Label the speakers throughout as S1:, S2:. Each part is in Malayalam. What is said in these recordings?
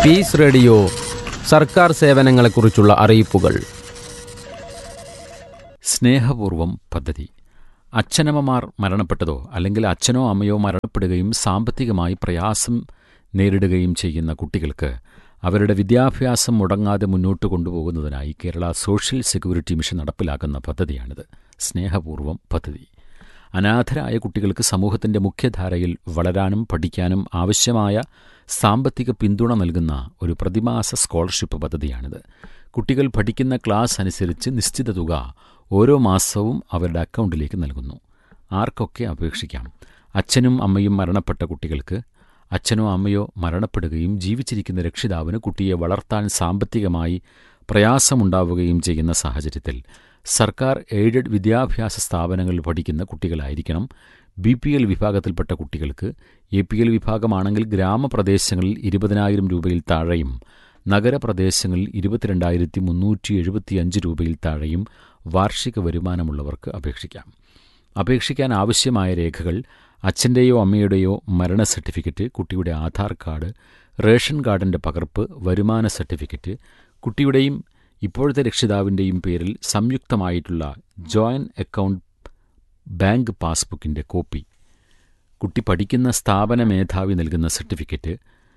S1: പീസ് റേഡിയോ സർക്കാർ സേവനങ്ങളെക്കുറിച്ചുള്ള അറിയിപ്പുകൾ
S2: സ്നേഹപൂർവം പദ്ധതി അച്ഛനമ്മമാർ മരണപ്പെട്ടതോ അല്ലെങ്കിൽ അച്ഛനോ അമ്മയോ മരണപ്പെടുകയും സാമ്പത്തികമായി പ്രയാസം നേരിടുകയും ചെയ്യുന്ന കുട്ടികൾക്ക് അവരുടെ വിദ്യാഭ്യാസം മുടങ്ങാതെ മുന്നോട്ട് കൊണ്ടുപോകുന്നതിനായി കേരള സോഷ്യൽ സെക്യൂരിറ്റി മിഷൻ നടപ്പിലാക്കുന്ന പദ്ധതിയാണിത് സ്നേഹപൂർവം പദ്ധതി അനാഥരായ കുട്ടികൾക്ക് സമൂഹത്തിന്റെ മുഖ്യധാരയിൽ വളരാനും പഠിക്കാനും ആവശ്യമായ സാമ്പത്തിക പിന്തുണ നൽകുന്ന ഒരു പ്രതിമാസ സ്കോളർഷിപ്പ് പദ്ധതിയാണിത് കുട്ടികൾ പഠിക്കുന്ന ക്ലാസ് അനുസരിച്ച് നിശ്ചിത തുക ഓരോ മാസവും അവരുടെ അക്കൗണ്ടിലേക്ക് നൽകുന്നു ആർക്കൊക്കെ അപേക്ഷിക്കാം അച്ഛനും അമ്മയും മരണപ്പെട്ട കുട്ടികൾക്ക് അച്ഛനോ അമ്മയോ മരണപ്പെടുകയും ജീവിച്ചിരിക്കുന്ന രക്ഷിതാവിന് കുട്ടിയെ വളർത്താൻ സാമ്പത്തികമായി പ്രയാസമുണ്ടാവുകയും ചെയ്യുന്ന സാഹചര്യത്തിൽ സർക്കാർ എയ്ഡഡ് വിദ്യാഭ്യാസ സ്ഥാപനങ്ങളിൽ പഠിക്കുന്ന കുട്ടികളായിരിക്കണം ബി പി എൽ വിഭാഗത്തിൽപ്പെട്ട കുട്ടികൾക്ക് എ പി എൽ വിഭാഗമാണെങ്കിൽ ഗ്രാമപ്രദേശങ്ങളിൽ ഇരുപതിനായിരം രൂപയിൽ താഴെയും നഗരപ്രദേശങ്ങളിൽ ഇരുപത്തിരണ്ടായിരത്തി മുന്നൂറ്റി എഴുപത്തിയഞ്ച് രൂപയിൽ താഴെയും വാർഷിക വരുമാനമുള്ളവർക്ക് അപേക്ഷിക്കാം അപേക്ഷിക്കാൻ ആവശ്യമായ രേഖകൾ അച്ഛൻ്റെയോ അമ്മയുടെയോ മരണ സർട്ടിഫിക്കറ്റ് കുട്ടിയുടെ ആധാർ കാർഡ് റേഷൻ കാർഡിൻ്റെ പകർപ്പ് വരുമാന സർട്ടിഫിക്കറ്റ് കുട്ടിയുടെയും ഇപ്പോഴത്തെ രക്ഷിതാവിൻ്റെയും പേരിൽ സംയുക്തമായിട്ടുള്ള ജോയിൻ അക്കൗണ്ട് ബാങ്ക് പാസ്ബുക്കിൻ്റെ കോപ്പി കുട്ടി പഠിക്കുന്ന സ്ഥാപന മേധാവി നൽകുന്ന സർട്ടിഫിക്കറ്റ്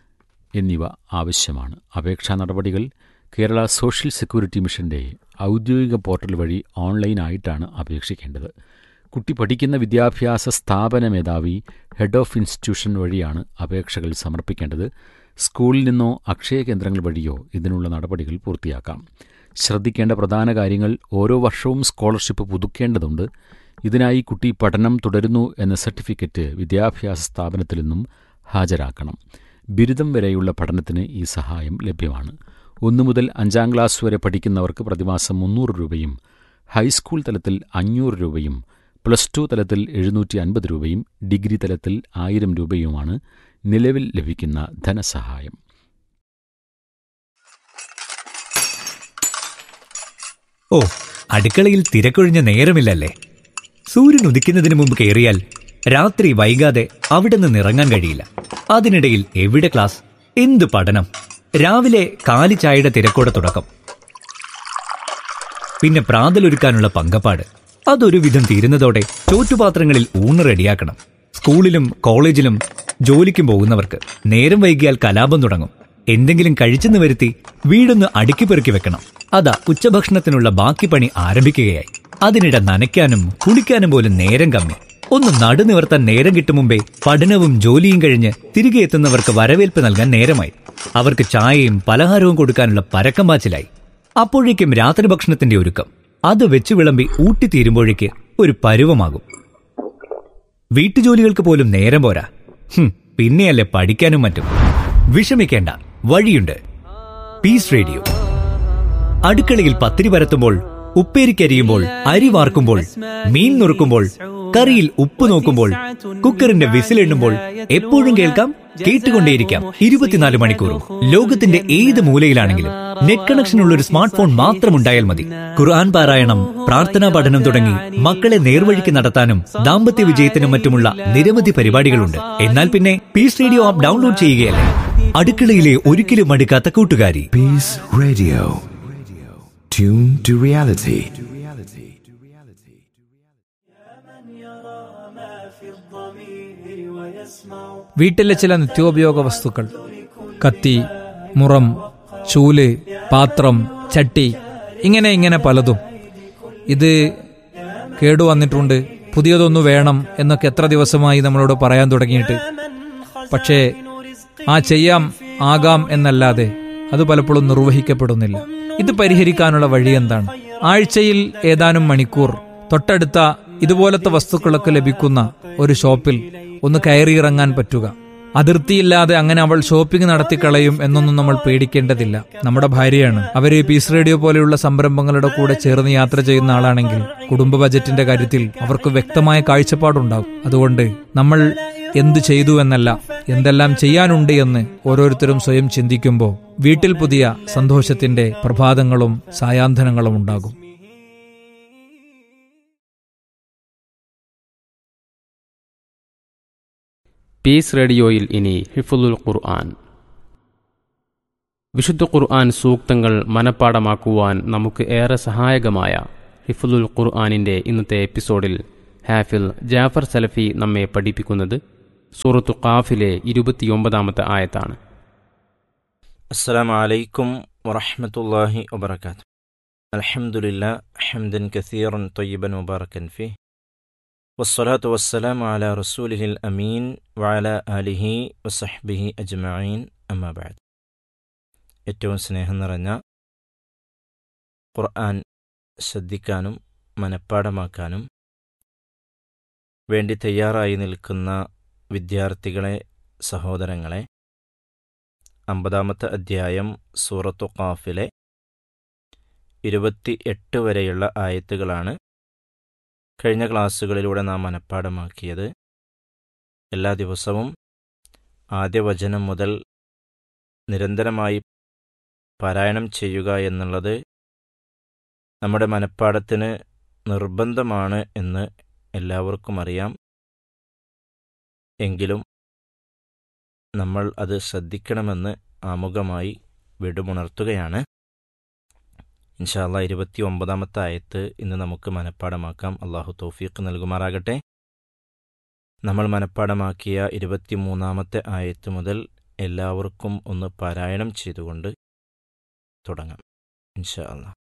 S2: എന്നിവ ആവശ്യമാണ് അപേക്ഷാ നടപടികൾ കേരള സോഷ്യൽ സെക്യൂരിറ്റി മിഷന്റെ ഔദ്യോഗിക പോർട്ടൽ വഴി ഓൺലൈനായിട്ടാണ് അപേക്ഷിക്കേണ്ടത് കുട്ടി പഠിക്കുന്ന വിദ്യാഭ്യാസ സ്ഥാപന മേധാവി ഹെഡ് ഓഫ് ഇൻസ്റ്റിറ്റ്യൂഷൻ വഴിയാണ് അപേക്ഷകൾ സമർപ്പിക്കേണ്ടത് സ്കൂളിൽ നിന്നോ അക്ഷയ കേന്ദ്രങ്ങൾ വഴിയോ ഇതിനുള്ള നടപടികൾ പൂർത്തിയാക്കാം ശ്രദ്ധിക്കേണ്ട പ്രധാന കാര്യങ്ങൾ ഓരോ വർഷവും സ്കോളർഷിപ്പ് പുതുക്കേണ്ടതുണ്ട് ഇതിനായി കുട്ടി പഠനം തുടരുന്നു എന്ന സർട്ടിഫിക്കറ്റ് വിദ്യാഭ്യാസ സ്ഥാപനത്തിൽ നിന്നും ഹാജരാക്കണം ബിരുദം വരെയുള്ള പഠനത്തിന് ഈ സഹായം ലഭ്യമാണ് ഒന്നു മുതൽ അഞ്ചാം ക്ലാസ് വരെ പഠിക്കുന്നവർക്ക് പ്രതിമാസം മുന്നൂറ് രൂപയും ഹൈസ്കൂൾ തലത്തിൽ അഞ്ഞൂറ് രൂപയും പ്ലസ് ടു തലത്തിൽ എഴുന്നൂറ്റി അൻപത് രൂപയും ഡിഗ്രി തലത്തിൽ ആയിരം രൂപയുമാണ് നിലവിൽ ലഭിക്കുന്ന ധനസഹായം
S3: ഓ അടുക്കളയിൽ തിരക്കൊഴിഞ്ഞ നേരമില്ലല്ലേ സൂര്യൻ ഉദിക്കുന്നതിന് മുമ്പ് കയറിയാൽ രാത്രി വൈകാതെ അവിടെ നിന്ന് ഇറങ്ങാൻ കഴിയില്ല അതിനിടയിൽ എവിടെ ക്ലാസ് എന്ത് പഠനം രാവിലെ കാലി ചായയുടെ തിരക്കോടെ തുടക്കം പിന്നെ പ്രാതലൊരുക്കാനുള്ള പങ്കപ്പാട് അതൊരു വിധം തീരുന്നതോടെ ചോറ്റുപാത്രങ്ങളിൽ ഊണ് റെഡിയാക്കണം സ്കൂളിലും കോളേജിലും ജോലിക്കും പോകുന്നവർക്ക് നേരം വൈകിയാൽ കലാപം തുടങ്ങും എന്തെങ്കിലും കഴിച്ചെന്ന് വരുത്തി വീടൊന്ന് അടുക്കി പെറുക്കി വെക്കണം അതാ ഉച്ചഭക്ഷണത്തിനുള്ള ബാക്കി പണി ആരംഭിക്കുകയായി അതിനിടെ നനയ്ക്കാനും കുളിക്കാനും പോലും നേരം കമ്മി ഒന്ന് നടുനിവർത്താൻ നേരം കിട്ടും മുമ്പേ പഠനവും ജോലിയും കഴിഞ്ഞ് തിരികെ എത്തുന്നവർക്ക് വരവേൽപ്പ് നൽകാൻ നേരമായി അവർക്ക് ചായയും പലഹാരവും കൊടുക്കാനുള്ള പരക്കം പാച്ചിലായി അപ്പോഴേക്കും രാത്രി ഭക്ഷണത്തിന്റെ ഒരുക്കം അത് വെച്ചു വിളമ്പി ഊട്ടിത്തീരുമ്പോഴേക്ക് ഒരു പരുവമാകും വീട്ടുജോലികൾക്ക് പോലും നേരം പോരാ ഹും, പിന്നെയല്ലേ പഠിക്കാനും മറ്റും വിഷമിക്കേണ്ട വഴിയുണ്ട് പീസ് റേഡിയോ അടുക്കളയിൽ പത്തിരി പരത്തുമ്പോൾ ഉപ്പേരിക്കരിയുമ്പോൾ അരി വാർക്കുമ്പോൾ മീൻ നുറുക്കുമ്പോൾ കറിയിൽ ഉപ്പ് നോക്കുമ്പോൾ കുക്കറിന്റെ വിസിലെണ്ണുമ്പോൾ എപ്പോഴും കേൾക്കാം കേട്ടുകൊണ്ടേയിരിക്കാം ഇരുപത്തിനാല് മണിക്കൂറും ലോകത്തിന്റെ ഏത് മൂലയിലാണെങ്കിലും നെറ്റ് കണക്ഷൻ ഉള്ള ഒരു സ്മാർട്ട് ഫോൺ മാത്രം ഉണ്ടായാൽ മതി ഖുർആൻ പാരായണം പ്രാർത്ഥനാ പഠനം തുടങ്ങി മക്കളെ നേർവഴിക്ക് നടത്താനും ദാമ്പത്യ വിജയത്തിനും മറ്റുമുള്ള നിരവധി പരിപാടികളുണ്ട് എന്നാൽ പിന്നെ പീസ് റേഡിയോ ആപ്പ് ഡൗൺലോഡ് ചെയ്യുകയല്ലേ അടുക്കളയിലെ ഒരിക്കലും അടുക്കാത്ത കൂട്ടുകാരി
S4: Peace Radio. Tune to reality.
S5: വീട്ടിലെ ചില നിത്യോപയോഗ വസ്തുക്കൾ കത്തി മുറം ചൂല് പാത്രം ചട്ടി ഇങ്ങനെ ഇങ്ങനെ പലതും ഇത് കേടുവന്നിട്ടുണ്ട് പുതിയതൊന്നു വേണം എന്നൊക്കെ എത്ര ദിവസമായി നമ്മളോട് പറയാൻ തുടങ്ങിയിട്ട് പക്ഷേ ആ ചെയ്യാം ആകാം എന്നല്ലാതെ അത് പലപ്പോഴും നിർവഹിക്കപ്പെടുന്നില്ല ഇത് പരിഹരിക്കാനുള്ള വഴി എന്താണ് ആഴ്ചയിൽ ഏതാനും മണിക്കൂർ തൊട്ടടുത്ത ഇതുപോലത്തെ വസ്തുക്കളൊക്കെ ലഭിക്കുന്ന ഒരു ഷോപ്പിൽ ഒന്ന് കയറിയിറങ്ങാൻ പറ്റുക അതിർത്തിയില്ലാതെ അങ്ങനെ അവൾ ഷോപ്പിംഗ് നടത്തിക്കളയും എന്നൊന്നും നമ്മൾ പേടിക്കേണ്ടതില്ല നമ്മുടെ ഭാര്യയാണ് അവര് പീസ് റേഡിയോ പോലെയുള്ള സംരംഭങ്ങളുടെ കൂടെ ചേർന്ന് യാത്ര ചെയ്യുന്ന ആളാണെങ്കിൽ കുടുംബ ബജറ്റിന്റെ കാര്യത്തിൽ അവർക്ക് വ്യക്തമായ കാഴ്ചപ്പാടുണ്ടാവും അതുകൊണ്ട് നമ്മൾ എന്തു ചെയ്തു എന്നല്ല എന്തെല്ലാം ചെയ്യാനുണ്ട് എന്ന് ഓരോരുത്തരും സ്വയം ചിന്തിക്കുമ്പോൾ വീട്ടിൽ പുതിയ സന്തോഷത്തിന്റെ പ്രഭാതങ്ങളും സായാന്തനങ്ങളും ഉണ്ടാകും
S1: പീസ് റേഡിയോയിൽ ഇനി ഹിഫുൽ ഖുർആൻ വിശുദ്ധ ഖുർആൻ സൂക്തങ്ങൾ മനഃപ്പാടമാക്കുവാൻ നമുക്ക് ഏറെ സഹായകമായ ഹിഫുലുൽ ഖുർആാനിൻ്റെ ഇന്നത്തെ എപ്പിസോഡിൽ ഹാഫിൽ ജാഫർ സലഫി നമ്മെ പഠിപ്പിക്കുന്നത് സൂറത്തു ഖാഫിലെ ഇരുപത്തിയൊമ്പതാമത്തെ ആയത്താണ്
S6: السلام عليكم ورحمة الله وبركاته الحمد لله حمدا كثيرا طيبا مباركا فيه والصلاة والسلام على رسوله الأمين وعلى آله وصحبه أجمعين أما بعد ഏറ്റവും സ്നേഹം നിറഞ്ഞ ഖുർആൻ ശ്രദ്ധിക്കാനും മനഃപ്പാടമാക്കാനും വേണ്ടി തയ്യാറായി നിൽക്കുന്ന വിദ്യാർത്ഥികളെ സഹോദരങ്ങളെ അമ്പതാമത്തെ അധ്യായം സൂറത്തു ഖാഫിലെ ഇരുപത്തി എട്ട് വരെയുള്ള ആയത്തുകളാണ് കഴിഞ്ഞ ക്ലാസ്സുകളിലൂടെ നാം മനഃപ്പാടമാക്കിയത് എല്ലാ ദിവസവും ആദ്യ വചനം മുതൽ നിരന്തരമായി പാരായണം ചെയ്യുക എന്നുള്ളത് നമ്മുടെ മനഃപ്പാടത്തിന് നിർബന്ധമാണ് എന്ന് എല്ലാവർക്കും അറിയാം എങ്കിലും നമ്മൾ അത് ശ്രദ്ധിക്കണമെന്ന് ആമുഖമായി വിടുമുണർത്തുകയാണ് ഇൻഷാല്ല ഇരുപത്തി ഒമ്പതാമത്തെ ആയത്ത് ഇന്ന് നമുക്ക് മനഃപ്പാടമാക്കാം അള്ളാഹു തൗഫീഖ് നൽകുമാറാകട്ടെ നമ്മൾ മനഃപ്പാടമാക്കിയ ഇരുപത്തിമൂന്നാമത്തെ ആയത്ത് മുതൽ എല്ലാവർക്കും ഒന്ന് പാരായണം ചെയ്തുകൊണ്ട് തുടങ്ങാം ഇൻഷാ അല്ലാ